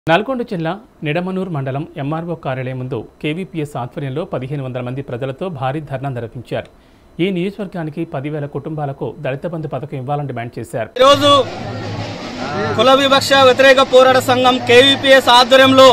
నల్గొండ జిల్లా నిడమనూర్ మండలం ఎంఆర్ఓ కార్యాలయం ముందు కేవీపీఎస్ ఆధ్వర్యంలో పదిహేను వందల మంది ప్రజలతో భారీ ధర్నా నిర్వహించారు ఈ నియోజకవర్గానికి పదివేల కుటుంబాలకు దళిత బంధు పథకం ఇవ్వాలని డిమాండ్ చేశారు ఈరోజు కుల వివక్ష వ్యతిరేక పోరాట సంఘం కేవీపీఎస్ ఆధ్వర్యంలో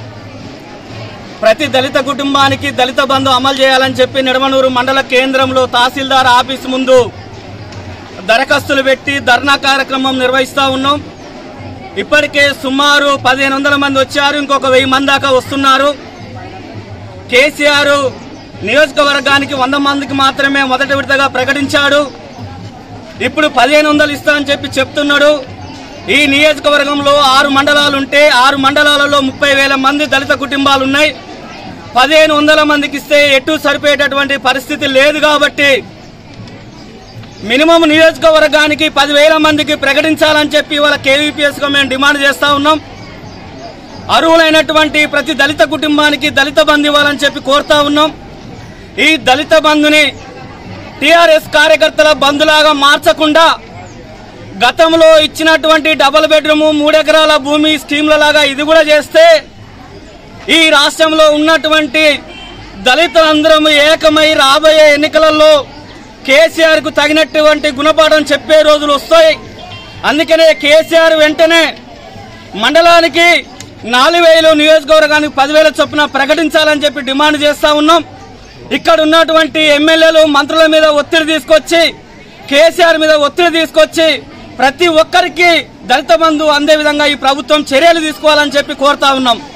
ప్రతి దళిత కుటుంబానికి దళిత బంధు అమలు చేయాలని చెప్పి నిడమనూరు మండల కేంద్రంలో తహసీల్దార్ ఆఫీస్ ముందు దరఖాస్తులు పెట్టి ధర్నా కార్యక్రమం నిర్వహిస్తూ ఉన్నాం ఇప్పటికే సుమారు పదిహేను వందల మంది వచ్చారు ఇంకొక వెయ్యి మంది దాకా వస్తున్నారు కేసీఆర్ నియోజకవర్గానికి వంద మందికి మాత్రమే మొదటి విడతగా ప్రకటించాడు ఇప్పుడు పదిహేను వందలు ఇస్తా అని చెప్పి చెప్తున్నాడు ఈ నియోజకవర్గంలో ఆరు మండలాలు ఉంటే ఆరు మండలాలలో ముప్పై వేల మంది దళిత కుటుంబాలు ఉన్నాయి పదిహేను వందల మందికి ఇస్తే ఎటు సరిపోయేటటువంటి పరిస్థితి లేదు కాబట్టి మినిమం నియోజకవర్గానికి పదివేల మందికి ప్రకటించాలని చెప్పి ఇవాళ కేవీపీఎస్ గా మేము డిమాండ్ చేస్తా ఉన్నాం అర్హులైనటువంటి ప్రతి దళిత కుటుంబానికి దళిత బంధు ఇవ్వాలని చెప్పి కోరుతా ఉన్నాం ఈ దళిత బంధుని టిఆర్ఎస్ కార్యకర్తల బంధులాగా మార్చకుండా గతంలో ఇచ్చినటువంటి డబుల్ బెడ్రూమ్ మూడెకరాల భూమి స్కీమ్ల లాగా ఇది కూడా చేస్తే ఈ రాష్ట్రంలో ఉన్నటువంటి దళితులందరం ఏకమై రాబోయే ఎన్నికలలో కేసీఆర్ కు తగినటువంటి గుణపాఠం చెప్పే రోజులు వస్తాయి అందుకనే కేసీఆర్ వెంటనే మండలానికి నాలుగు వేలు నియోజకవర్గానికి పదివేల చొప్పున ప్రకటించాలని చెప్పి డిమాండ్ చేస్తా ఉన్నాం ఇక్కడ ఉన్నటువంటి ఎమ్మెల్యేలు మంత్రుల మీద ఒత్తిడి తీసుకొచ్చి కేసీఆర్ మీద ఒత్తిడి తీసుకొచ్చి ప్రతి ఒక్కరికి దళిత బంధు అందే విధంగా ఈ ప్రభుత్వం చర్యలు తీసుకోవాలని చెప్పి కోరుతా ఉన్నాం